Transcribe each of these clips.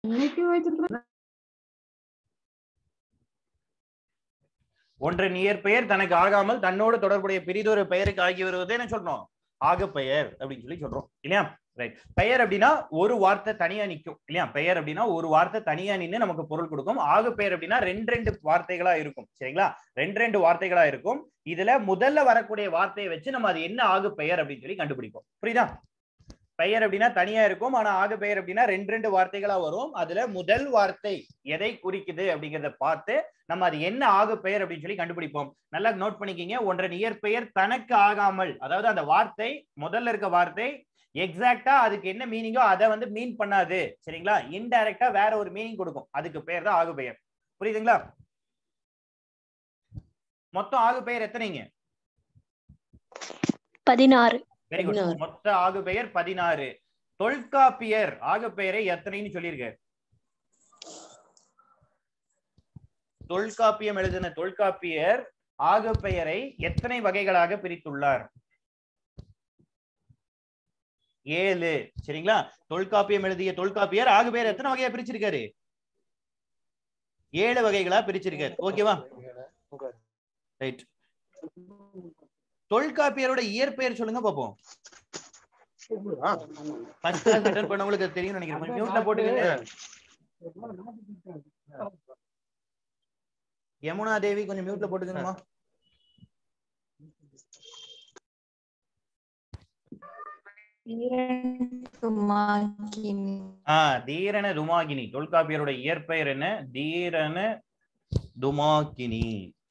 இன்னைக்கு வச்சிருக்க ஒன்றன் இயற்பெயர் தனக்கு ஆகாமல் தன்னோடு தொடர்புடைய பிரிதொரு பெயருக்கு ஆகி வருவதே என்ன சொல்றோம் ஆகப்பெயர் அப்படின்னு சொல்லி சொல்றோம் இல்லையா ரைட் பெயர் அப்படின்னா ஒரு வார்த்தை தனியா நிக்கும் இல்லையா பெயர் அப்படின்னா ஒரு வார்த்தை தனியா நின்னு நமக்கு பொருள் கொடுக்கும் ஆகப்பெயர் அப்படின்னா ரெண்டு ரெண்டு வார்த்தைகளா இருக்கும் சரிங்களா ரெண்டு ரெண்டு வார்த்தைகளா இருக்கும் இதுல முதல்ல வரக்கூடிய வார்த்தையை வச்சு நம்ம அது என்ன ஆகுப்பெயர் அப்படின்னு சொல்லி கண்டுபிடிப்போம் புரியுதா பெயர் அப்படின்னா தனியா இருக்கும் ஆனா ஆக பெயர் அப்படின்னா ரெண்டு ரெண்டு வார்த்தைகளா வரும் அதுல முதல் வார்த்தை எதை குறிக்குது அப்படிங்கறத பார்த்து நம்ம அது என்ன ஆகு பெயர் அப்படின்னு சொல்லி கண்டுபிடிப்போம் நல்லா நோட் பண்ணிக்கிங்க ஒன்றன் இயற்பெயர் தனக்கு ஆகாமல் அதாவது அந்த வார்த்தை முதல்ல இருக்க வார்த்தை எக்ஸாக்டா அதுக்கு என்ன மீனிங்கோ அதை வந்து மீன் பண்ணாது சரிங்களா இன்டைரக்டா வேற ஒரு மீனிங் கொடுக்கும் அதுக்கு பெயர் தான் ஆகு பெயர் புரியுதுங்களா மொத்தம் ஆகு பெயர் எத்தனைங்க பதினாறு வெரி குட் பதினாறு. மொத்த ஆகு பெயர் பதினாறு தொல்காப்பியர் ஆகு பெயரை எத்தனைன்னு சொல்லியிருக்காரு தொல்காப்பியம் எழுதின தொல்காப்பியர் ஆகு பெயரை எத்தனை வகைகளாக பிரித்துள்ளார் ஏழு சரிங்களா தொல்காப்பியம் எழுதிய தொல்காப்பியர் ஆகு பெயர் எத்தனை வகையா பிரிச்சிருக்காரு ஏழு வகைகளா பிரிச்சிருக்காரு ஓகேவா ரைட் தொல்காப்பியரோட இயற்பெயர் சொல்லுங்க பாப்போம் ஃபர்ஸ்ட் கிளாஸ் அட்டெண்ட் பண்ணவங்களுக்கு அது தெரியும் நினைக்கிறேன் கொஞ்சம் மியூட்ல போட்டுக்கங்க யமுனா தேவி கொஞ்சம் மியூட்ல போட்டுக்கணுமா ஆ தீரன துமாகினி தொல்காப்பியரோட இயற்பெயர் என்ன தீரன துமாகினி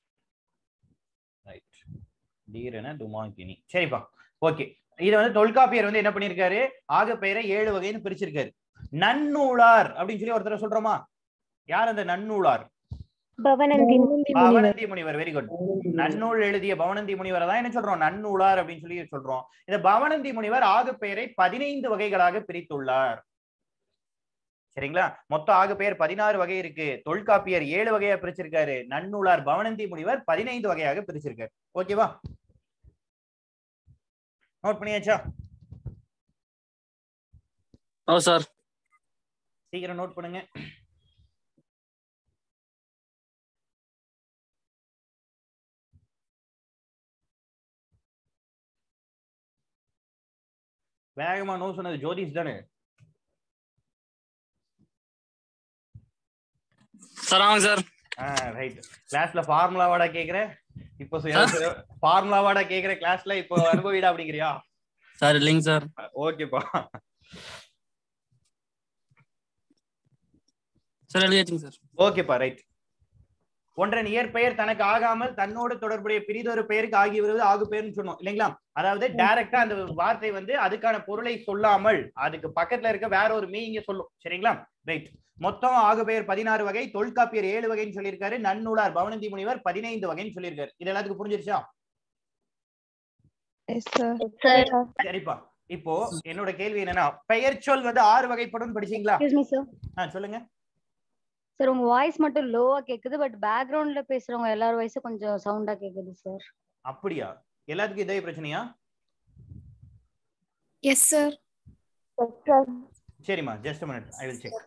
ரைட் தீரன துமாகினி சரிப்பா ஓகே இது வந்து தொல்காப்பியர் வந்து என்ன பண்ணிருக்காரு ஆக பெயரை ஏழு வகைன்னு பிரிச்சிருக்காரு நன்னூலார் அப்படின்னு சொல்லி ஒருத்தர் சொல்றோமா யார் அந்த நன்னூலார் பவனந்தி பவனந்தி முனிவர் வெரி குட் நன்னூல் எழுதிய பவனந்தி முனிவரை தான் என்ன சொல்றோம் நன்னூலார் அப்படின்னு சொல்லி சொல்றோம் இந்த பவனந்தி முனிவர் ஆகு பெயரை பதினைந்து வகைகளாக பிரித்துள்ளார் சரிங்களா மொத்த ஆகு பெயர் பதினாறு வகை இருக்கு தொல்காப்பியர் ஏழு வகையா பிரிச்சிருக்காரு நன்னூலார் பவனந்தி முனிவர் பதினைந்து வகையாக பிரிச்சிருக்காரு ஓகேவா நோட் பண்ணியாச்சா ஓ சார் சீக்கிரம் நோட் பண்ணுங்க வேகமா நோ சொன்னது ஜோதிஷ் தானே சார் ஆமாங்க சார் ரைட் கிளாஸ்ல ஃபார்முலாவாடா கேக்குறேன் இப்போ ஃபார்முலாவாடா கேக்குற கிளாஸ்ல இப்போ அனுபவிடா அப்படிங்கிறியா சார் இல்லைங்க சார் ஓகேப்பா சார் எழுதியாச்சுங்க சார் ஓகேப்பா ரைட் ஒன்றன் இயற்பெயர் தனக்கு ஆகாமல் தன்னோடு தொடர்புடைய பிரிதொரு பெயருக்கு ஆகி வருவது ஆகு பெயர்னு சொன்னோம் இல்லைங்களா அதாவது டைரக்டா அந்த வார்த்தை வந்து அதுக்கான பொருளை சொல்லாமல் அதுக்கு பக்கத்துல இருக்க வேற ஒரு மீனிங்க சொல்லும் சரிங்களா ரைட் மொத்தம் ஆகு பெயர் பதினாறு வகை தொல்காப்பியர் ஏழு வகைன்னு சொல்லியிருக்காரு நன்னூலார் பவனந்தி முனிவர் பதினைந்து வகைன்னு சொல்லியிருக்காரு இது எல்லாத்துக்கும் புரிஞ்சிருச்சா சரிப்பா இப்போ என்னோட கேள்வி என்னன்னா பெயர் சொல் வந்து ஆறு வகைப்படும் படிச்சீங்களா சார் ஆ, சொல்லுங்க சார் உங்க வாய்ஸ் மட்டும் லோவா கேக்குது பட் பேக்ரவுண்ட்ல பேசுறவங்க எல்லார் வாய்ஸும் கொஞ்சம் சவுண்டா கேக்குது சார் அப்படியா எல்லாத்துக்கும் இதே பிரச்சனையா எஸ் சார் சரிம்மா just minute I will check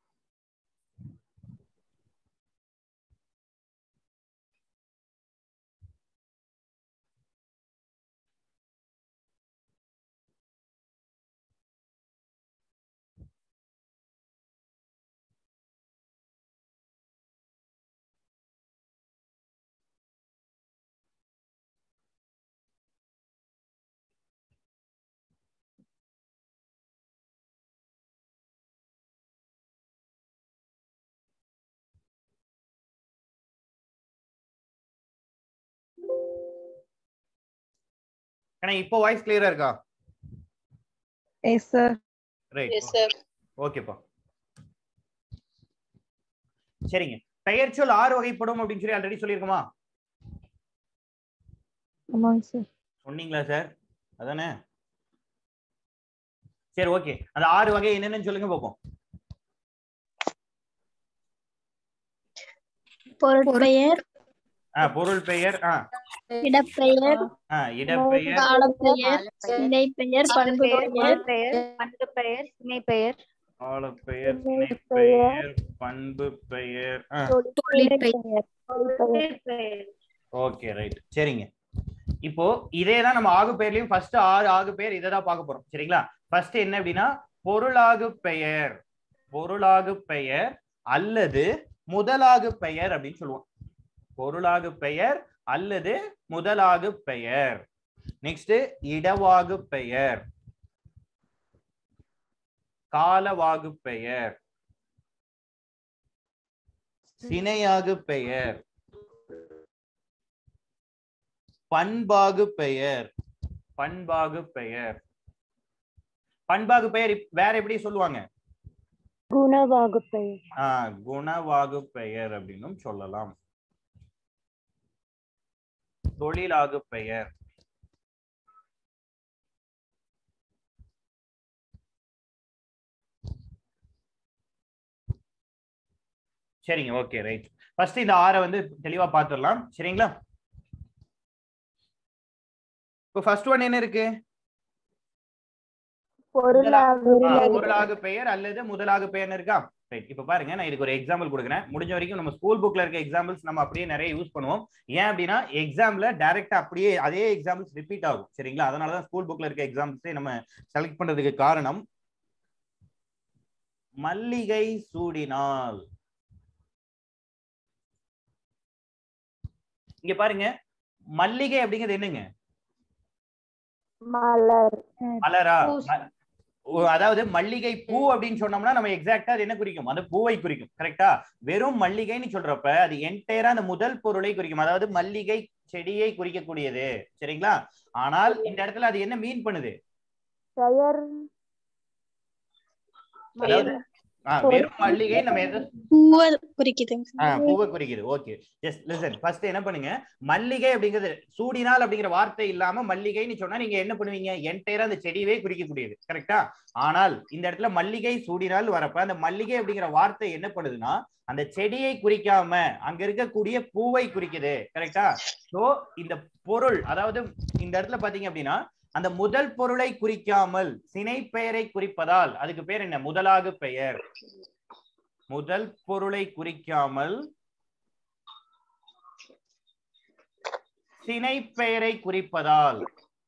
ஆனா இப்போ வாய்ஸ் கிளியரா இருக்கா எஸ் சார் ரைட் ஓகேப்பா சரிங்க பெயர் சொல் ஆறு வகைப்படும் அப்படின்னு சொல்லி ஆல்ரெடி சொல்லியிருக்கோமா ஆமாங்க சார் சொன்னீங்களா சார் அதானே சரி ஓகே அந்த ஆறு வகை என்னன்னு சொல்லுங்க பார்ப்போம் பொருட்பெயர் ஆ பொருள் பெயர் ஆ இடப்பெயர் ஆ இடப்பெயர் காலப்பெயர் இடைப்பெயர் பண்பு பெயர் பெயர் பண்பு பெயர் சினை பெயர் ஆளப்பெயர் பெயர், பெயர் பண்பு பெயர் ஓகே ரைட் சரிங்க இப்போ இதே தான் நம்ம ஆகு பெயர்லயும் ஃபர்ஸ்ட் ஆறு ஆகு பெயர் இதை தான் பார்க்க போறோம் சரிங்களா ஃபர்ஸ்ட் என்ன அப்படின்னா பொருளாகு பெயர் பொருளாகு பெயர் அல்லது முதலாகு பெயர் அப்படின்னு சொல்லுவோம் பொருளாகு பெயர் அல்லது முதலாகு பெயர் நெக்ஸ்ட் இடவாகு பெயர் காலவாகு பெயர் சினையாகு பெயர் பண்பாகு பெயர் பண்பாகு பெயர் பண்பாகு பெயர் இப்- வேற எப்படி சொல்லுவாங்க குணவாகு பெயர் ஆஹ் குணவாகு பெயர் அப்படின்னும் சொல்லலாம் தொழிலாகு பெயர் சரிங்க ஓகே ரைட் ஃபர்ஸ்ட் இந்த ஆறை வந்து தெளிவா பார்த்துடலாம் சரிங்களா இப்போ ஃபர்ஸ்ட் ஒன் என்ன இருக்கு பொருளாகு ஆ, பொருளாகு பெயர் அல்லது முதலாகு பெயர்னு இருக்கா ரைட் இப்ப பாருங்க நான் இதுக்கு ஒரு எக்ஸாம்பிள் கொடுக்குறேன் முடிஞ்ச வரைக்கும் நம்ம ஸ்கூல் புக்ல இருக்க எக்ஸாம்பிள்ஸ் நம்ம அப்படியே நிறைய யூஸ் பண்ணுவோம் ஏன் அப்படின்னா எக்ஸாம்ல டைரக்டா அப்படியே அதே எக்ஸாம்பிள்ஸ் ரிப்பீட் ஆகும் சரிங்களா அதனால தான் ஸ்கூல் புக்ல இருக்க எக்ஸாம்பிள்ஸே நம்ம செலக்ட் பண்றதுக்கு காரணம் மல்லிகை சூடினால் இங்க பாருங்க மல்லிகை அப்படிங்கிறது என்னங்க மலர் மலரா பூ. ம- ஓ, அதாவது மல்லிகை பூ அப்படின்னு சொன்னோம்னா நம்ம எக்ஸாக்டா அது என்ன குறிக்கும் அந்த பூவை குறிக்கும் கரெக்டா வெறும் மல்லிகைன்னு சொல்றப்ப அது என்டையரா அந்த முதல் பொருளை குறிக்கும் அதாவது மல்லிகை செடியை குறிக்கக்கூடியது சரிங்களா ஆனால் இந்த இடத்துல அது என்ன மீன் பண்ணுது பெயர் அதாவது ஆ, வெறும் மல்லிகை நம்ம எது பூவை குறிக்குதுங்க ஆ, பூவை குறிக்குது ஓகே ஜஸ்ட் லிசன் ஃபர்ஸ்ட் என்ன பண்ணுங்க மல்லிகை அப்படிங்கிறது சூடினால் அப்படிங்கிற வார்த்தை இல்லாம மல்லிகைன்னு சொன்னா நீங்க என்ன பண்ணுவீங்க என்டையரா அந்த செடியவே குறிக்கக்கூடியது கரெக்டா ஆனால் இந்த இடத்துல மல்லிகை சூடினால் வரப்ப அந்த மல்லிகை அப்படிங்கிற வார்த்தை என்ன பண்ணுதுன்னா அந்த செடியை குறிக்காம அங்க இருக்கக்கூடிய பூவை குறிக்குது கரெக்டா சோ இந்த பொருள் அதாவது இந்த இடத்துல பாத்தீங்க அப்படின்னா அந்த முதல் பொருளை குறிக்காமல் சினை பெயரை குறிப்பதால் அதுக்கு பேர் என்ன முதலாகு பெயர் முதல் பொருளை குறிக்காமல் சினை பெயரை குறிப்பதால்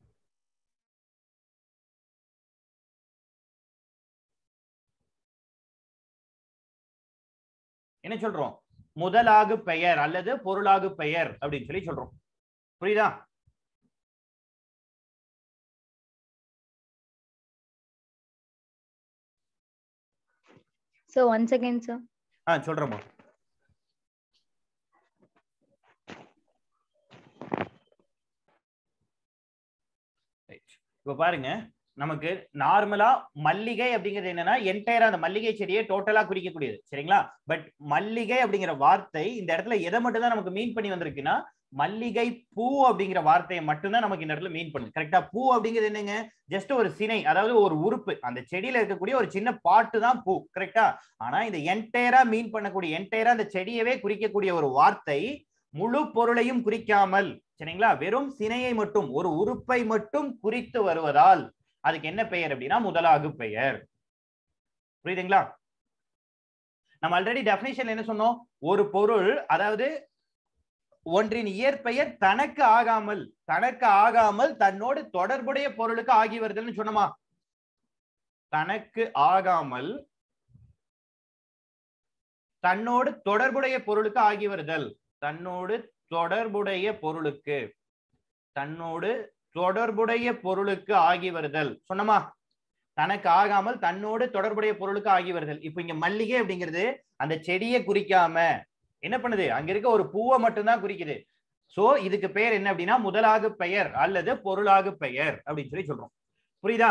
என்ன சொல்றோம் முதலாகு பெயர் அல்லது பொருளாகு பெயர் அப்படின்னு சொல்லி சொல்றோம் புரியுதா சார் ஒன் செகண்ட் சார் ஆ சொல்றேம்மா Right. இப்ப பாருங்க நமக்கு நார்மலா மல்லிகை அப்படிங்கிறது என்னன்னா என்டையரா அந்த மல்லிகை செடியை டோட்டலா குறிக்கக்கூடியது சரிங்களா பட் மல்லிகை அப்படிங்கிற வார்த்தை இந்த இடத்துல எதை மட்டும் தான் நமக்கு மீன் பண்ணி வந்திருக்குன்னா மல்லிகை பூ அப்படிங்கிற வார்த்தையை மட்டும்தான் நமக்கு இந்த இடத்துல மீன் பண்ணுது கரெக்டா பூ அப்படிங்கிறது என்னங்க ஜஸ்ட் ஒரு சினை அதாவது ஒரு உறுப்பு அந்த செடியில இருக்கக்கூடிய ஒரு சின்ன பாட்டு தான் பூ கரெக்டா ஆனா இந்த என்டையரா மீன் பண்ணக்கூடிய என்டையரா அந்த செடியவே குறிக்கக்கூடிய ஒரு வார்த்தை முழு பொருளையும் குறிக்காமல் சரிங்களா வெறும் சினையை மட்டும் ஒரு உறுப்பை மட்டும் குறித்து வருவதால் அதுக்கு என்ன பெயர் அப்படின்னா முதலாகு பெயர் புரியுதுங்களா நம்ம ஆல்ரெடி டெபினிஷன் என்ன சொன்னோம் ஒரு பொருள் அதாவது ஒன்றின் இயற்பெயர் தனக்கு ஆகாமல் தனக்கு ஆகாமல் தன்னோடு தொடர்புடைய பொருளுக்கு ஆகி வருதல்னு சொன்னோமா தனக்கு ஆகாமல் தன்னோடு தொடர்புடைய பொருளுக்கு ஆகி வருதல் தன்னோடு தொடர்புடைய பொருளுக்கு தன்னோடு தொடர்புடைய பொருளுக்கு ஆகி வருதல் சொன்னமா தனக்கு ஆகாமல் தன்னோடு தொடர்புடைய பொருளுக்கு ஆகி வருதல் இப்ப இங்க மல்லிகை அப்படிங்கிறது அந்த செடியை குறிக்காம என்ன பண்ணுது அங்க இருக்க ஒரு பூவை மட்டும்தான் குறிக்குது சோ இதுக்கு பெயர் என்ன அப்படின்னா முதலாகு பெயர் அல்லது பொருளாகு பெயர் அப்படின்னு சொல்லி சொல்றோம் புரியுதா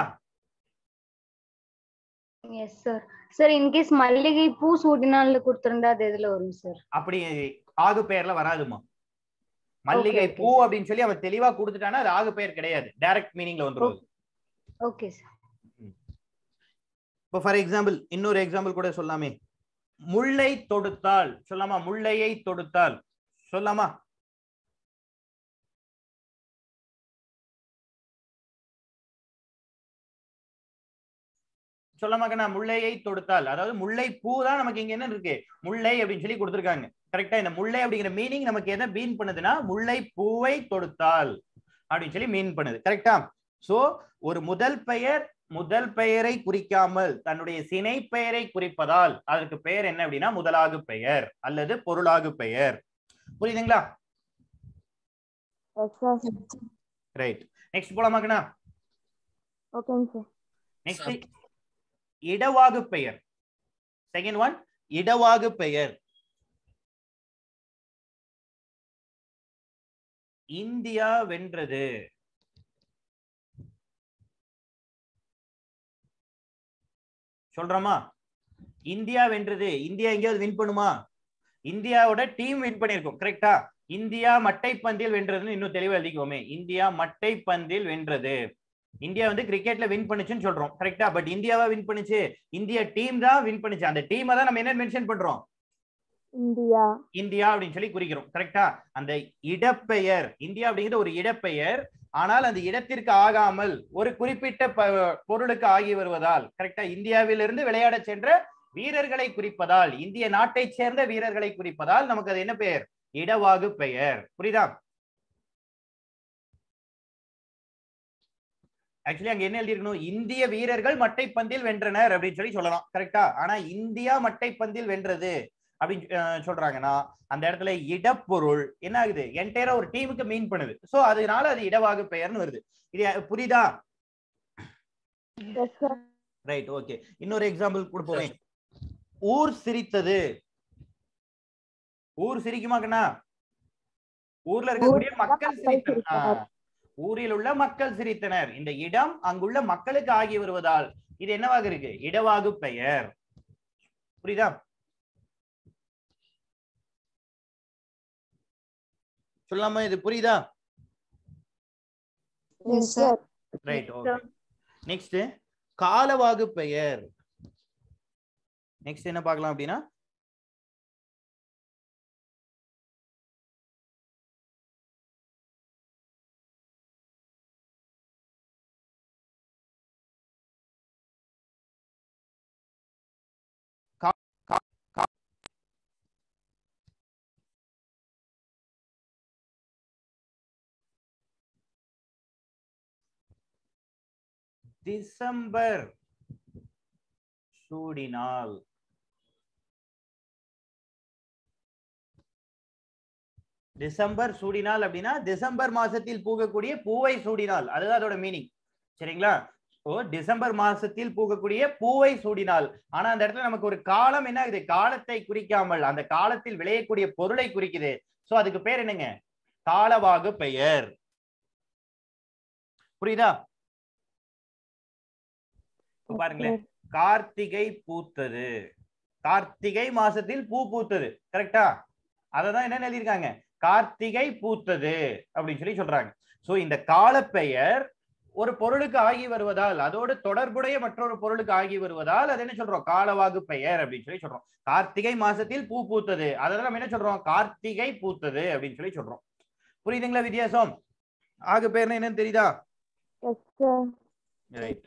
எஸ் சார் சார் இன்கேஸ் மல்லிகை பூ சூடினால கொடுத்திருந்தா அது எதுல வரும் சார் அப்படி ஆகு பெயர்ல வராதுமா மல்லிகை okay, பூ அப்படின்னு சொல்லி அவன் தெளிவா கொடுத்துட்டானா அது ஆகு பெயர் கிடையாது டைரக்ட் மீனிங்ல வந்துரும் அது. ஓகே சார் இப்போ ஃபார் எக்ஸாம்பிள் இன்னொரு எக்ஸாம்பிள் கூட சொல்லாமே முல்லை தொடுத்தால் சொல்லாமா முல்லையை தொடுத்தால் சொல்லாமா சொல்லாமக்கண்ணா முல்லையை தொடுத்தால் அதாவது முல்லை பூ தான் நமக்கு இங்க என்ன இருக்கு முல்லை அப்படின்னு சொல்லி கொடுத்துருக்காங்க கரெக்டா இந்த முல்லை அப்படிங்கிற மீனிங் நமக்கு எதை மீன் பண்ணுதுன்னா முல்லை பூவை தொடுத்தால் அப்படின்னு சொல்லி மீன் பண்ணுது கரெக்டா சோ ஒரு முதல் பெயர் முதல் பெயரை குறிக்காமல் தன்னுடைய சினை பெயரை குறிப்பதால் அதற்கு பெயர் என்ன அப்படின்னா முதலாகு பெயர் அல்லது பொருளாகு பெயர் புரியுதுங்களா எஸ் சார் ரைட் நெக்ஸ்ட் போலாமாக்கண்ணா ஓகேங்க சார் நெக்ஸ்ட் இடவாகு பெயர் செகண்ட் ஒன் இடவாகு பெயர் இந்தியா வென்றது சொல்றோமா இந்தியா வென்றது இந்தியா எங்கேயாவது வின் பண்ணுமா இந்தியாவோட டீம் வின் பண்ணிருக்கும் கரெக்டா இந்தியா மட்டைப்பந்தில் வென்றதுன்னு இன்னும் தெளிவா எழுதிக்கோமே இந்தியா மட்டைப்பந்தில் வென்றது இந்தியா வந்து கிரிக்கெட்ல வின் பண்ணுச்சுன்னு சொல்றோம் கரெக்டா பட் இந்தியாவா வின் பண்ணுச்சு இந்தியா டீம் தான் வின் பண்ணுச்சு அந்த டீமை தான் நம்ம என்ன மென்ஷன் பண்றோம் இந்தியா இந்தியா அப்படின்னு சொல்லி குறிக்கிறோம் கரெக்டா அந்த இடப்பெயர் இந்தியா அப்படிங்கிறது ஒரு இடப்பெயர் ஆனால் அந்த இடத்திற்கு ஆகாமல் ஒரு குறிப்பிட்ட ப- பொருளுக்கு ஆகி வருவதால் கரெக்டா இந்தியாவிலிருந்து விளையாட சென்ற வீரர்களை குறிப்பதால் இந்திய நாட்டை சேர்ந்த வீரர்களை குறிப்பதால் நமக்கு அது என்ன பெயர் இடவாகு பெயர் புரியுதா ஆக்சுவலி அங்க என்ன எழுதியிருக்கணும் இந்திய வீரர்கள் மட்டைப்பந்தில் வென்றனர் அப்படின்னு சொல்லி சொல்லலாம் கரெக்டா ஆனா இந்தியா மட்டைப்பந்தில் வென்றது அப்படின்னு அஹ், சொல்றாங்கன்னா அந்த இடத்துல இடப்பொருள் என்ன ஆகுது என்டையரா ஒரு டீமுக்கு மீன் பண்ணுது சோ அதனால அது இடவாகு பெயர்னு வருது இது அஹ், புரியுதா எஸ் சார் ரைட் ஓகே இன்னொரு எக்ஸாம்பிள் கொடுப்போமே ஊர் சிரித்தது ஊர் சிரிக்குமாக்கண்ணா ஊர்ல இருக்கக்கூடிய மக்கள் சிரித்தனர் ஆ, ஊரில் உள்ள மக்கள் சிரித்தனர் இந்த இடம் அங்குள்ள மக்களுக்கு ஆகி வருவதால் இது என்னவாக இருக்கு இடவாகு பெயர் புரியுதா சொல்லாம இது புரியுதா yes sir right okay next காலவாகு பெயர் நெக்ஸ்ட் என்ன பார்க்கலாம் அப்படின்னா கா- கா- கா- டிசம்பர் சூடினால் டிசம்பர் சூடினால் அப்படின்னா டிசம்பர் மாசத்தில் பூக்கக்கூடிய பூவை சூடினால் அதுதான் அதோட மீனிங் சரிங்களா ஓ டிசம்பர் மாசத்தில் பூக்கக்கூடிய பூவை சூடினால் ஆனா அந்த இடத்துல நமக்கு ஒரு காலம் என்ன ஆகுது காலத்தை குறிக்காமல் அந்த காலத்தில் விளையக்கூடிய பொருளை குறிக்குது சோ அதுக்கு பேர் என்னங்க காலவாகு பெயர் புரியுதா இப்ப பாருங்களேன் கார்த்திகை பூத்தது கார்த்திகை மாசத்தில் பூ பூத்தது கரெக்டா அததான் என்ன எழுதியிருக்காங்க கார்த்திகை பூத்தது அப்படின்னு சொல்லி சொல்றாங்க சோ இந்த காலப்பெயர் ஒரு பொருளுக்கு ஆகி வருவதால் அதோடு தொடர்புடைய மற்றொரு பொருளுக்கு ஆகி வருவதால் அது என்ன சொல்றோம் காலவாகு பெயர் அப்படின்னு சொல்லி சொல்றோம் கார்த்திகை மாசத்தில் பூ பூத்தது அதெல்லாம் நம்ம என்ன சொல்றோம் கார்த்திகை பூத்தது அப்படின்னு சொல்லி சொல்றோம் புரியுதுங்களா வித்தியாசம் ஆகு பேர்னா என்னன்னு தெரியுதா எஸ் சார் ரைட்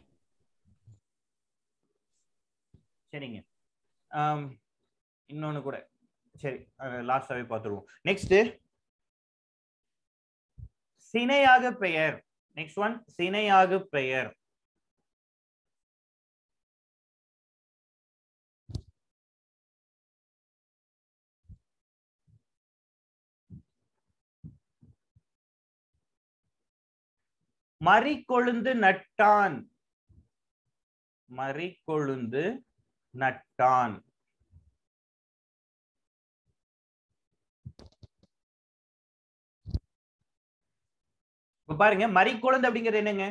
சரிங்க ஆம், இன்னொன்னு கூட சரி லாஸ்டாவே பார்த்துருவோம் நெக்ஸ்ட் சினையாக பெயர் நெக்ஸ்ட் ஒன் சினையாக பெயர் மறிக்கொழுந்து நட்டான் மறிக்கொழுந்து நட்டான் இப்ப பாருங்க மறிக்கொழுந்து அப்படிங்கிறது என்னங்க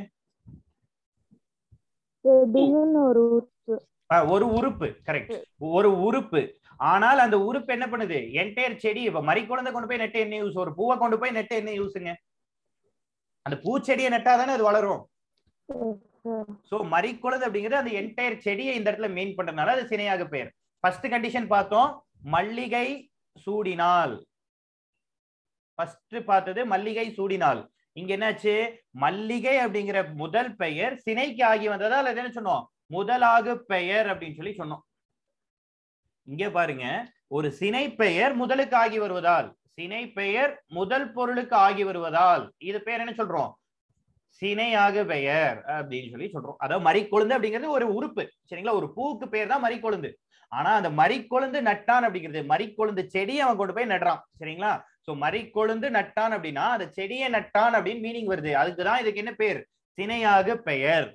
செடியின் ஒரு உறுப்பு ஆ, ஒரு உறுப்பு கரெக்ட் ஒரு உறுப்பு ஆனால் அந்த உறுப்பு என்ன பண்ணுது என்டையர் செடி இப்ப மறிக்குழந்தை கொண்டு போய் நெட்ட என்ன யூஸ் ஒரு பூவை கொண்டு போய் நெட்ட என்ன யூஸுங்க அந்த பூச்செடியை நட்டாதானே அது வளரும் எஸ் சார் சோ மறிக்குழந்தை அப்படிங்கிறது அந்த என்டையர் செடியை இந்த இடத்துல மெயின் பண்றதுனால அது சினையாக பெயர் ஃபர்ஸ்ட் கண்டிஷன் பார்த்தோம் மல்லிகை சூடினால் ஃபர்ஸ்ட் பார்த்தது மல்லிகை சூடினால் இங்க என்னாச்சு மல்லிகை அப்படிங்கிற முதல் பெயர் சினைக்கு ஆகி வந்ததால் அது என்ன சொன்னோம் முதலாகு பெயர் அப்படின்னு சொல்லி சொன்னோம் இங்க பாருங்க ஒரு சினை பெயர் முதலுக்கு ஆகி வருவதால் சினை பெயர் முதல் பொருளுக்கு ஆகி வருவதால் இது பேர் என்ன சொல்றோம் சினையாக பெயர் அப்படின்னு சொல்லி சொல்றோம் அதாவது மறிக்கொழுந்து அப்படிங்கிறது ஒரு உறுப்பு சரிங்களா ஒரு பூவுக்கு பேர் தான் மறிக்கொழுந்து ஆனா அந்த மறிக்கொழுந்து நட்டான் அப்படிங்கிறது மறிக்கொழுந்து செடியை அவன் கொண்டு போய் நடுறான் சரிங்களா சோ மறிக்கொழுந்து நட்டான் அப்படின்னா அந்த செடியை நட்டான் அப்படின்னு மீனிங் வருது அதுக்குதான் இதுக்கு என்ன பேர் சினையாக பெயர்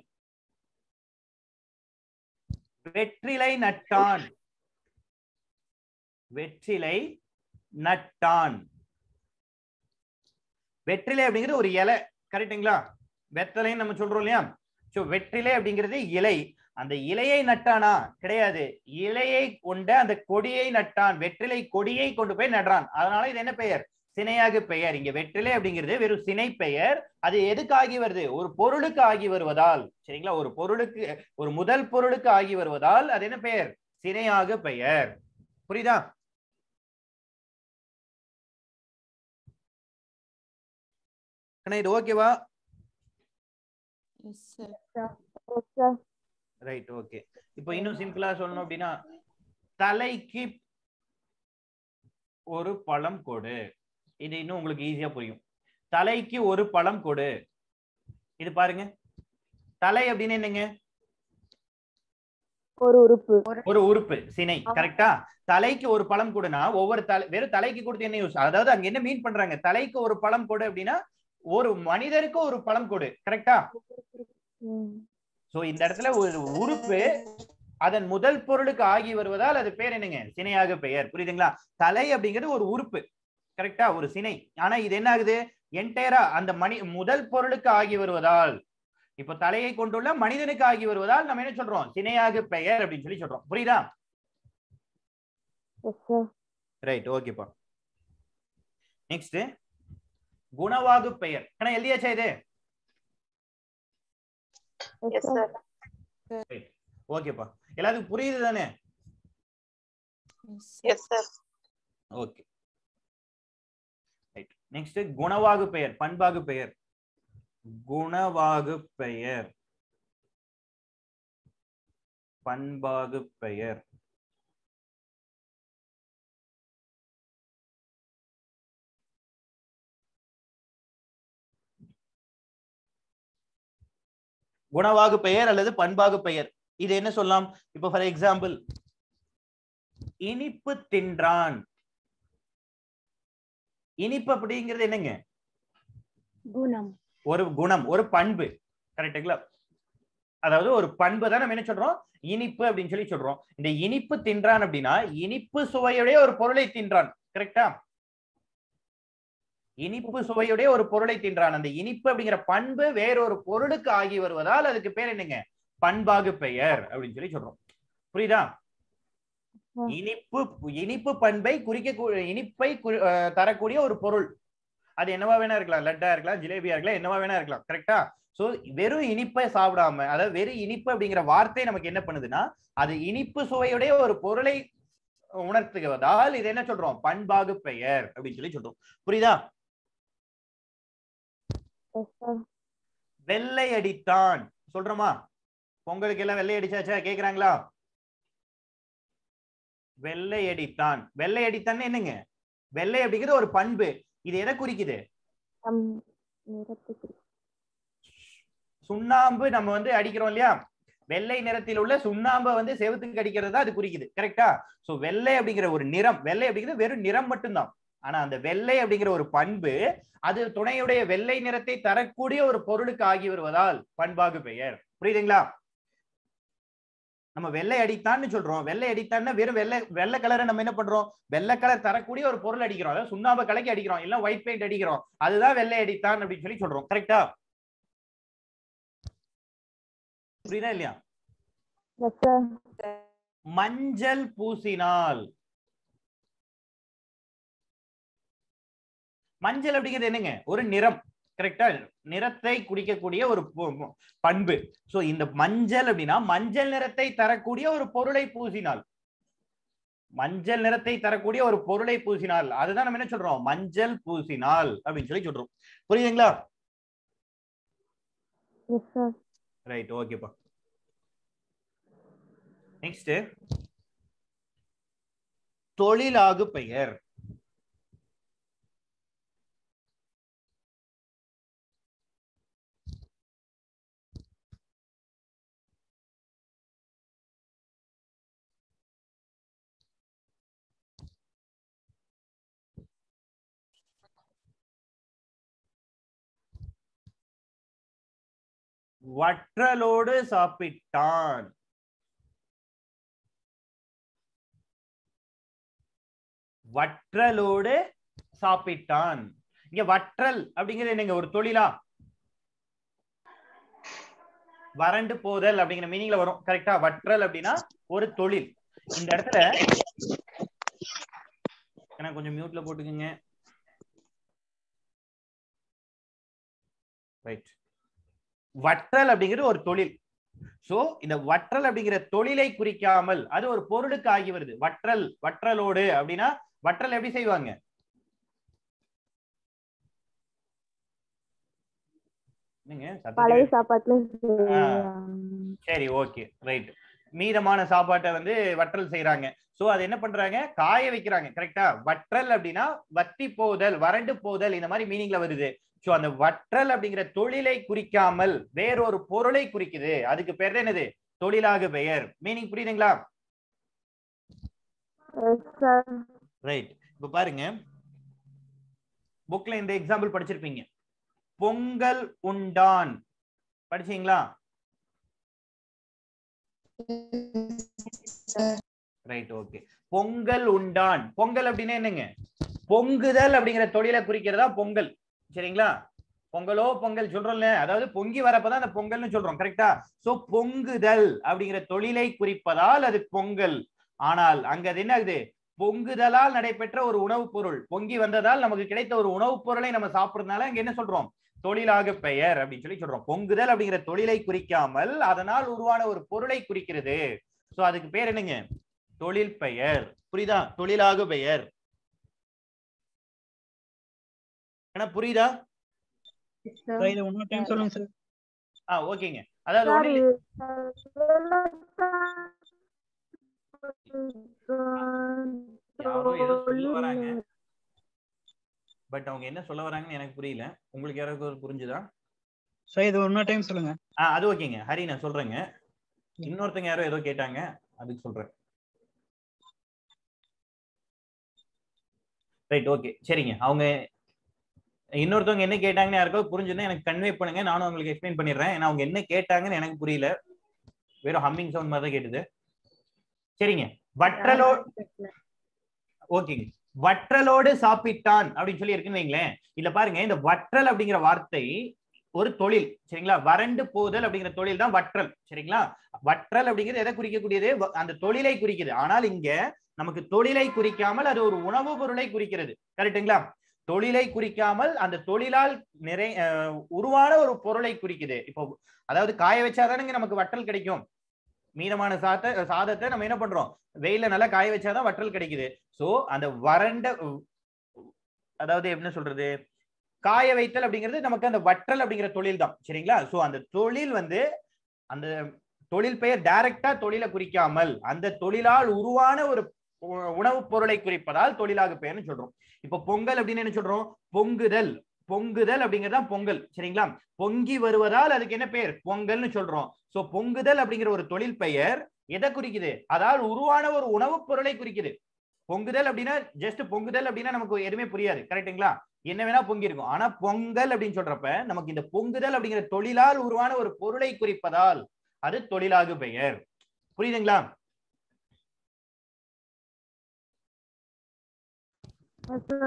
வெற்றிலை நட்டான் வெற்றிலை நட்டான் வெற்றிலை அப்படிங்கிறது ஒரு இலை கரெக்டுங்களா வெத்தலைன்னு நம்ம சொல்றோம் இல்லையா சோ வெற்றிலை அப்படிங்கிறது இலை அந்த இலையை நட்டானா கிடையாது இலையை கொண்ட அந்த கொடியை நட்டான் வெற்றிலை கொடியை கொண்டு போய் நடுறான் அதனால இது என்ன பெயர் சினையாக பெயர் இங்க வெற்றிலை அப்படிங்கிறது வெறும் சினை பெயர் அது எதுக்கு ஆகி வருது ஒரு பொருளுக்கு ஆகி வருவதால் சரிங்களா ஒரு பொருளுக்கு ஒரு முதல் பொருளுக்கு ஆகி வருவதால் அது என்ன பெயர் சினையாக பெயர் புரியுதா அண்ணா, இது ஓகேவா Yes, sir. Yes, sir. Right okay இப்போ இன்னும் சிம்பிளா சொல்லணும் அப்படின்னா தலைக்கு ஒரு பழம் கொடு இது இன்னும் உங்களுக்கு ஈஸியா புரியும் தலைக்கு ஒரு பழம் கொடு இது பாருங்க தலை அப்படின்னு என்னங்க ஒரு உறுப்பு ஒரு உறுப்பு சினை கரெக்டா தலைக்கு ஒரு பழம் கொடுனா ஒவ்வொரு தலை வெறும் தலைக்கு கொடுத்து என்ன யூஸ் அதாவது அங்க என்ன மீன் பண்றாங்க தலைக்கு ஒரு பழம் கொடு அப்படின்னா ஒரு மனிதருக்கு ஒரு பழம் கொடு கரெக்டா ம். சோ இந்த இடத்துல ஒரு உறுப்பு அதன் முதல் பொருளுக்கு ஆகி வருவதால் அது பேர் என்னங்க சினையாக பெயர் புரியுதுங்களா தலை அப்படிங்கிறது ஒரு உறுப்பு கரெக்டா ஒரு சினை ஆனா இது என்ன ஆகுது என்டையரா அந்த மணி முதல் பொருளுக்கு ஆகி வருவதால் இப்ப தலையை கொண்டுள்ள மனிதனுக்கு ஆகி வருவதால் நம்ம என்ன சொல்றோம் சினையாக பெயர் அப்படின்னு சொல்லி சொல்றோம் புரியுதா Yes, sir. ரைட் ஓகேப்பா நெக்ஸ்ட் குணவாகு பெயர் ஆனா எழுதியாச்சா இது Yes, sir. ஓகேப்பா எல்லாத்துக்கும் புரியுது தானே Yes, sir. Okay right next குணவாகு பெயர் பண்பாகு பெயர் குணவாகு பெயர் பண்பாகு பெயர் குணவாகு பெயர் அல்லது பண்பாகு பெயர் இது என்ன சொல்லலாம் இப்போ ஃபார் எக்ஸாம்பிள் இனிப்பு தின்றான் இனிப்பு அப்படிங்கிறது என்னங்க குணம் ஒரு குணம் ஒரு பண்பு கரெக்டுங்களா அதாவது ஒரு பண்பு தான் நம்ம என்ன சொல்றோம் இனிப்பு அப்படின்னு சொல்லி சொல்றோம் இந்த இனிப்பு தின்றான் அப்படின்னா இனிப்பு சுவையுடைய ஒரு பொருளை தின்றான் கரெக்டா இனிப்பு சுவையுடைய ஒரு பொருளை தின்றான் அந்த இனிப்பு அப்படிங்கிற பண்பு வேறொரு பொருளுக்கு ஆகி வருவதால் அதுக்கு பேர் என்னங்க பண்பாகு பெயர் அப்படின்னு சொல்லி சொல்றோம் புரியுதா ம். இனிப்பு இனிப்பு பண்பை குறிக்க இனிப்பை குறி- அஹ் தரக்கூடிய ஒரு பொருள் அது என்னவா வேணா இருக்கலாம் லட்டா இருக்கலாம் ஜிலேபியா இருக்கலாம் என்னவா வேணா இருக்கலாம் கரெக்டா சோ வெறும் இனிப்பை சாப்பிடாம அதாவது வெறும் இனிப்பு அப்படிங்கிற வார்த்தை நமக்கு என்ன பண்ணுதுன்னா அது இனிப்பு சுவையுடைய ஒரு பொருளை உணர்த்துவதால் இது என்ன சொல்றோம் பண்பாகு பெயர் அப்படின்னு சொல்லி சொல்றோம் புரியுதா Yes, sir. வெள்ளை அடித்தான் சொல்றோமா பொங்கலுக்கு எல்லாம் வெள்ளை அடிச்சாச்சா கேக்குறாங்களா வெள்ளை அடித்தான் வெள்ளை அடித்தான் என்னங்க வெள்ளை அப்படிங்கிறது ஒரு பண்பு இது எதை குறிக்குது நம் நிறத்துக்கு சுண்ணாம்பு நம்ம வந்து அடிக்கிறோம் இல்லையா வெள்ளை நிறத்தில் உள்ள சுண்ணாம்பை வந்து செவுத்துக்கு அடிக்கிறது தான் அது குறிக்குது கரெக்டா சோ வெள்ளை அப்படிங்கிற ஒரு நிறம் வெள்ளை அப்படிங்கிறது வெறும் நிறம் மட்டும்தான் ஆனா அந்த வெள்ளை அப்படிங்கிற ஒரு பண்பு அது துணையுடைய வெள்ளை நிறத்தை தரக்கூடிய ஒரு பொருளுக்கு ஆகி வருவதால் பண்பாகு பெயர் புரியுதுங்களா நம்ம வெள்ளை அடித்தான்னு சொல்றோம் வெள்ளை அடித்தான்னா வெறும் வெள்ளை வெள்ளை கலரை நம்ம என்ன பண்றோம் வெள்ளை கலர் தரக்கூடிய ஒரு பொருள் அடிக்கிறோம் அதாவது சுண்ணாம்பு கலக்கி அடிக்கிறோம் இல்ல ஒயிட் பெயிண்ட் அடிக்கிறோம் அதுதான் வெள்ளை அடித்தான் அப்படின்னு சொல்லி சொல்றோம் கரெக்டா புரியுதா இல்லையா Yes, sir. மஞ்சள் பூசினால் மஞ்சள் அப்படிங்கிறது என்னங்க ஒரு நிறம் கரெக்டா நிறத்தை குடிக்கக்கூடிய ஒரு பு- பு- பண்பு சோ இந்த மஞ்சள் அப்படின்னா மஞ்சள் நிறத்தை தரக்கூடிய ஒரு பொருளை பூசினால் மஞ்சள் நிறத்தை தரக்கூடிய ஒரு பொருளை பூசினால் அதுதான் நம்ம என்ன சொல்றோம் மஞ்சள் பூசினால் அப்படின்னு சொல்லி சொல்றோம் புரியுதுங்களா Yes, sir. ரைட் ஓகேப்பா நெக்ஸ்ட் தொழிலாகு பெயர் வற்றலோடு சாப்பிட்டான் வற்றலோடு சாப்பிட்டான் இங்க வற்றல் அப்படிங்கிறது என்னங்க ஒரு தொழிலா வறண்டு போதல் அப்படிங்கிற மீனிங்ல வரும் கரெக்டா வற்றல் அப்படின்னா ஒரு தொழில் இந்த இடத்துல எனக்கு கொஞ்சம் மியூட்ல போட்டுக்குங்க ரைட் வற்றல் அப்படிங்கிறது ஒரு தொழில் சோ இந்த வற்றல் அப்படிங்கிற தொழிலை குறிக்காமல் அது ஒரு பொருளுக்கு ஆகி வருது வற்றல் வற்றலோடு அப்படின்னா வற்றல் எப்படி செய்வாங்க என்னங்க, சத்தம் பழைய கேக்குது. சாப்பாட்டுல ஆ. செய்வாங்க. சரி ஓகே ரைட் மீதமான சாப்பாட்டை வந்து வற்றல் செய்யறாங்க சோ அது என்ன பண்றாங்க காய வைக்கிறாங்க கரெக்டா வற்றல் அப்படின்னா வத்தி போதல் வறண்டு போதல் இந்த மாதிரி மீனிங்ல வருது சோ அந்த வற்றல் அப்படிங்கிற தொழிலை குறிக்காமல் வேறொரு பொருளை குறிக்குது அதுக்கு பேர் தான் என்னது தொழிலாக பெயர் மீனிங் புரியுதுங்களா Yes, sir. ரைட் இப்ப பாருங்க புக்ல இந்த எக்ஸாம்பிள் படிச்சிருப்பீங்க பொங்கல் உண்டான் படிச்சீங்களா ரைட் ஓகே பொங்கல் உண்டான் பொங்கல் அப்படின்னா என்னங்க பொங்குதல் அப்படிங்கிற தொழிலை குறிக்கிறதா பொங்கல் சரிங்களா பொங்கலோ பொங்கல் சொல்றோம்ல அதாவது பொங்கி வரப்பதான் அந்த பொங்கல்னு சொல்றோம் கரெக்டா சோ பொங்குதல் அப்படிங்கிற தொழிலை குறிப்பதால் அது பொங்கல் ஆனால் அங்க அது என்ன ஆகுது பொங்குதலால் நடைபெற்ற ஒரு உணவுப் பொருள் பொங்கி வந்ததால் நமக்கு கிடைத்த ஒரு உணவுப் பொருளை நம்ம சாப்பிடுறதுனால அங்க என்ன சொல்றோம் தொழிலாக பெயர் அப்படின்னு சொல்லி சொல்றோம் பொங்குதல் அப்படிங்கிற தொழிலை குறிக்காமல் அதனால் உருவான ஒரு பொருளை குறிக்கிறது சோ அதுக்கு பேர் என்னங்க தொழில் பெயர் புரியுதா தொழிலாக பெயர் ஏன்னா புரியுதா சார் இதை இன்னொரு டைம் சொல்லுங்க சார் ஆ ஓகேங்க அதாவது Sir, ஒண்ணும் இல்ல- யாரோ ஏதோ சொல்ல வராங்க. பட் அவங்க என்ன சொல்ல வராங்கன்னு எனக்கு புரியல உங்களுக்கு யாராவது புரிஞ்சுதா சார் இது இன்னொரு டைம் சொல்லுங்க ஆ அது ஓகேங்க ஹரி நான் சொல்றேங்க இன்னொருத்தங்க யாரோ ஏதோ கேட்டாங்க அதுக்கு சொல்றேன் ரைட் ஓகே சரிங்க அவங்க இன்னொருத்தவங்க என்ன கேட்டாங்கன்னு யாருக்கோ புரிஞ்சுன்னா எனக்கு கன்வே பண்ணுங்க நானும் உங்களுக்கு எக்ஸ்பிளைன் பண்ணிடுறேன் ஏன்னா அவங்க என்ன கேட்டாங்கன்னு எனக்கு புரியல வெறும் ஹம்மிங் சவுண்ட் மாதிரி தான் கேட்டுது சரிங்க வற்றலோ ஓகேங்க வற்றலோடு சாப்பிட்டான் அப்படின்னு சொல்லி இருக்குன்னு வைங்களேன் இல்ல பாருங்க இந்த வற்றல் அப்படிங்கிற வார்த்தை ஒரு தொழில் சரிங்களா வறண்டு போதல் அப்படிங்கிற தொழில் தான் வற்றல் சரிங்களா வற்றல் அப்படிங்கிறது எதை குறிக்கக்கூடியது வ- அந்த தொழிலை குறிக்குது ஆனால் இங்க நமக்கு தொழிலை குறிக்காமல் அது ஒரு உணவு பொருளை குறிக்கிறது கரெக்ட்டுங்களா தொழிலை குறிக்காமல் அந்த தொழிலால் நிறை அஹ், உருவான ஒரு பொருளை குறிக்குது இப்போ அதாவது காய வச்சாதானுங்க நமக்கு வற்றல் கிடைக்கும் மீதமான சாத்த சாதத்தை நம்ம என்ன பண்றோம் வெயில நல்லா காய வச்சாதான் வற்றல் கிடைக்குது சோ அந்த வறண்ட அதாவது என்ன சொல்றது காய வைத்தல் அப்படிங்கிறது நமக்கு அந்த வற்றல் அப்படிங்கிற தொழில் தான் சரிங்களா சோ அந்த தொழில் வந்து அந்த தொழில் பெயர் டைரக்டா தொழிலை குறிக்காமல் அந்த தொழிலால் உருவான ஒரு உ- உணவுப் பொருளை குறிப்பதால் தொழிலாக பெயர்னு சொல்றோம் இப்ப பொங்கல் அப்படின்னு என்ன சொல்றோம் பொங்குதல் பொங்குதல் அப்படிங்கிறது தான் பொங்கல் சரிங்களா பொங்கி வருவதால் அதுக்கு என்ன பெயர் பொங்கல்னு சொல்றோம் சோ பொங்குதல் அப்படிங்கிற ஒரு தொழில் பெயர் எதை குறிக்குது அதால் உருவான ஒரு உணவுப் பொருளை குறிக்குது பொங்குதல் அப்படின்னா ஜஸ்ட் பொங்குதல் அப்படின்னா நமக்கு எதுவுமே புரியாது கரெக்ட்டுங்களா என்ன வேணா பொங்கி இருக்கும் ஆனா பொங்கல் அப்படின்னு சொல்றப்ப நமக்கு இந்த பொங்குதல் அப்படிங்கிற தொழிலால் உருவான ஒரு பொருளை குறிப்பதால் அது தொழிலாகு பெயர் புரியுதுங்களா Yes, sir.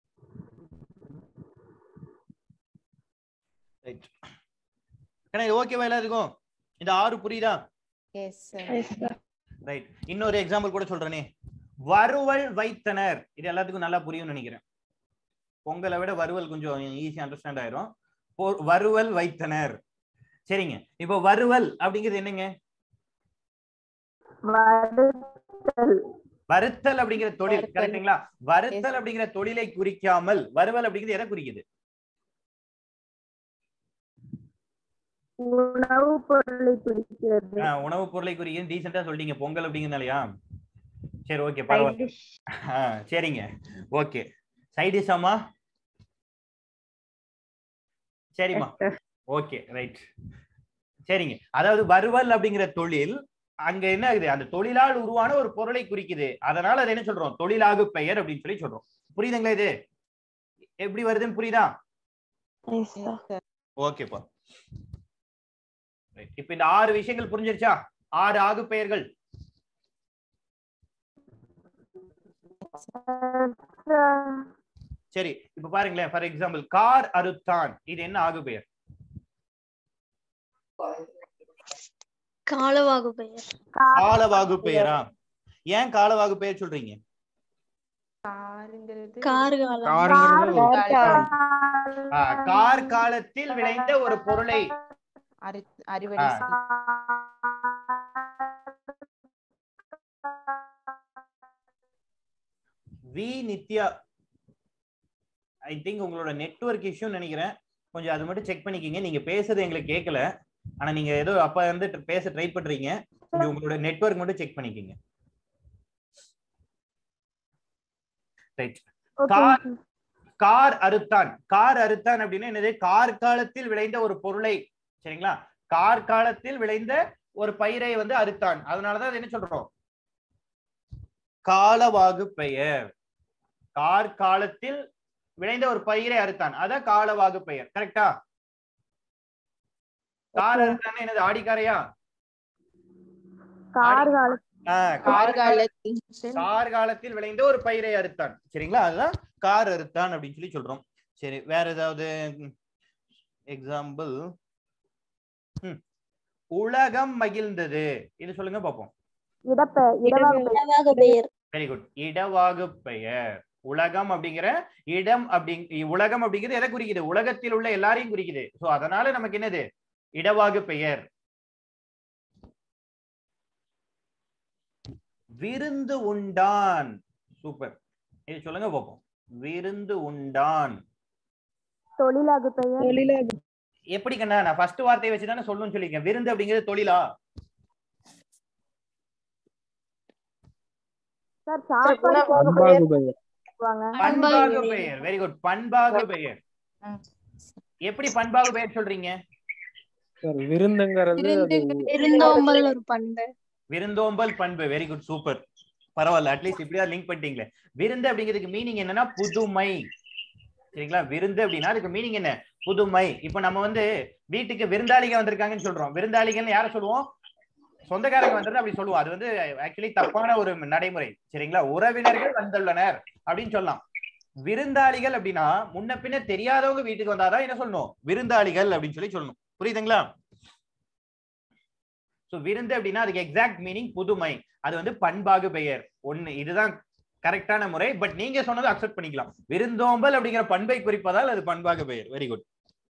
ஏன்னா இது ஓகேவா எல்லாருக்கும் இந்த ஆறு புரியுதா எஸ் சார் ரைட் இன்னொரு எக்ஸாம்பிள் கூட சொல்றேனே வறுவல் வைத்தனர் இது எல்லாத்துக்கும் நல்லா புரியும்னு நினைக்கிறேன் பொங்கலை விட வறுவல் கொஞ்சம் ஈஸி அண்டர்ஸ்டாண்ட் ஆயிரும் பொ- வறுவல் வைத்தனர் சரிங்க இப்போ வறுவல் அப்படிங்கிறது என்னங்க வறுத்தல். வறுத்தல் அப்படிங்கிற தொழில் வறுத்தல். கரெக்ட்டுங்களா வறுத்தல் Yes. அப்படிங்கிற தொழிலை குறிக்காமல் வறுவல் அப்படிங்கிறது எதை குறிக்குது உணவு பொருளை பிடிக்கிறது ஆஹ் உணவுப் பொருளை குறிக்க டீசெண்டா சொல்லிட்டீங்க பொங்கல் அப்படிங்கிறதுனாலயா சரி ஓகே பரவாயில்ல Side dish. ஆ, சரிங்க ஓகே சைடிஷாமா சரிம்மா Yes, sir. ஓகே ரைட் சரிங்க அதாவது வறுவல் அப்படிங்கிற தொழில் அங்க என்ன ஆகுது அந்த தொழிலால் உருவான ஒரு பொருளை குறிக்குது அதனால அதை என்ன சொல்றோம் தொழிலாகு பெயர் அப்படின்னு சொல்லி சொல்றோம் புரியுதுங்களா இது எப்படி வருதுன்னு புரியுதா Yes, sir. ஓகேப்பா Right. இப்ப இந்த ஆறு விஷயங்கள் புரிஞ்சிருச்சா ஆறு ஆகு பெயர்கள் Sir. சரி இப்ப பாருங்களேன் ஃபார் எக்ஸாம்பிள் கார் அறுத்தான் இது என்ன ஆகு பெயர் காலவாகு பெயர் காலவாகு பெயரா ஏன் காலவாகு பெயர் சொல்றீங்க காருங்கிறது கார்காலம் காருங்கிறது ஒரு கார் ஆ, கார் காலத்தில் விளைந்த ஒரு பொருளை அறு அறுவடை ஆ. செய்- வி நித்யா ஐ திங்க் உங்களோட நெட்வொர்க் இஷ்யூ நினைக்கிறேன் கொஞ்சம் அது மட்டும் செக் பண்ணிக்கிங்க நீங்க பேசுறது எங்களுக்கு கேட்கல ஆனா நீங்க ஏதோ அப்ப வந்து பேச ட்ரை பண்றீங்க கொஞ்சம் உங்களோட நெட்வொர்க் மட்டும் செக் பண்ணிக்கிங்க ரைட் Okay, கார் sir. கார் அறுத்தான் கார் அறுத்தான் அப்படின்னா என்னது கார் காலத்தில் விளைந்த ஒரு பொருளை சரிங்களா கார் காலத்தில் விளைந்த ஒரு பயிரை வந்து அறுத்தான் அதனாலதான் அது என்ன சொல்றோம் காலவாகு பெயர் கார் காலத்தில் விளைந்த ஒரு பயிரை அறுத்தான் அதான் காலவாகு பெயர் கரெக்டா கார் அறுத்தான் என்னது ஆடிக்காரையா கார் கால ஆஹ், கார் கார்காலத்தில் கார் காலத்தில் விளைந்த ஒரு பயிரை அறுத்தான் சரிங்களா அதுதான் கார் அறுத்தான் அப்படின்னு சொல்லி சொல்றோம் சரி வேற ஏதாவது எக்ஸாம்பிள் உலகம் மகிழ்ந்தது இது சொல்லுங்க பார்ப்போம் இடப்ப இடவாக பெயர். காலவாகு பெயர் வெரி குட் இடவாகு பெயர் உலகம் அப்படிங்கிற இடம் அப்படி உலகம் அப்படிங்கிறது எதை குறிக்குது உலகத்தில் உள்ள எல்லாரையும் குறிக்குது சோ அதனால நமக்கு என்னது இடவாகு பெயர் விருந்து உண்டான் சூப்பர் இது சொல்லுங்க பார்ப்போம் விருந்து உண்டான் தொழிலாகு பெயர் எப்படி கண்ணா நான் ஃபர்ஸ்ட் வார்த்தையை வச்சு தானே சொல்லணும்னு சொல்லியிருக்கேன் விருந்து அப்படிங்கிறது தொழிலா சார் சாப்பாடு பண்பாகு பெயர் சொல்லுவாங்க பண்பாகு பெயர் வெரி குட் பண்பாகு பெயர் ம். எப்படி பண்பாகு பெயர் சொல்றீங்க சார் விருந்துங்கிறது அது விருந்தோம்பல் ஒரு பண்பு விருந்தோம்பல் பண்பு வெரி குட் சூப்பர் பரவாயில்ல அட்லீஸ்ட் இப்படியா லிங்க் பண்ணிட்டீங்களே விருந்து அப்படிங்கிறதுக்கு மீனிங் என்னன்னா புதுமை சரிங்களா விருந்து அப்படின்னா அதுக்கு மீனிங் என்ன புதுமை இப்போ நம்ம வந்து வீட்டுக்கு விருந்தாளிங்க வந்திருக்காங்கன்னு சொல்றோம் விருந்தாளிகள்னு யாரை சொல்லுவோம் சொந்தக்காரங்க வந்தது அப்படி சொல்லுவோம் அது வந்து ஆக்சுவலி தப்பான ஒரு நடைமுறை சரிங்களா உறவினர்கள் வந்துள்ளனர் அப்படின்னு சொல்லலாம் விருந்தாளிகள் அப்படின்னா முன்ன பின்ன தெரியாதவங்க வீட்டுக்கு வந்தாதான் என்ன சொல்லணும் விருந்தாளிகள் அப்படின்னு சொல்லி சொல்லணும் புரியுதுங்களா சோ விருந்து அப்படின்னா அதுக்கு எக்ஸாக்ட் மீனிங் புதுமை அது வந்து பண்பாகு பெயர் ஒண்ணு இதுதான் கரெக்டான முறை பட் நீங்க சொன்னதை அக்செப்ட் பண்ணிக்கலாம் விருந்தோம்பல் அப்படிங்கிற பண்பை குறிப்பதால் அது பண்பாகு பெயர் வெரி குட்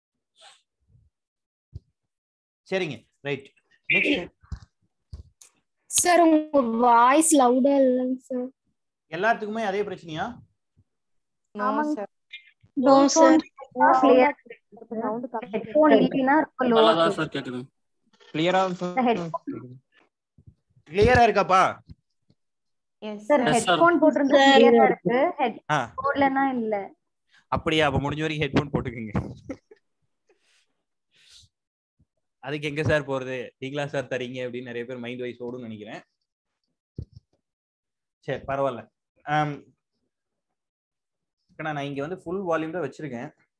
சரிங்க ரைட் நெக்ஸ்ட் சார் உங்க வாய்ஸ் லவுடா இல்லைங்க சார் எல்லாத்துக்குமே அதே பிரச்சனையா நோ ஆமாங்க. Sir no sir clear. Sound கம்மி ஹெட்போன் இல்லைன்னா ரொம்ப லோவா நல்லாதான் சார் கேக்குது கிளியரா கிளியரா இருக்காப்பா yes sir Yes, sir. Headphone போட்டிருந்தா Sir. கிளியரா இருக்கு ஹெட் ஆ. போடலன்னா இல்ல அப்படியா அப்ப முடிஞ்ச வரைக்கும் ஹெட்போன் போட்டுக்கோங்க அதுக்கு எங்க சார் போறது நீங்களா சார் தரீங்க அப்படின்னு நிறைய பேர் மைண்ட் வைஸ் ஓடும்னு நினைக்கிறேன் சரி பரவாயில்ல ஆம், அக்கா, நான் இங்க வந்து ஃபுல் வால்யூம் தான் வச்சிருக்கேன்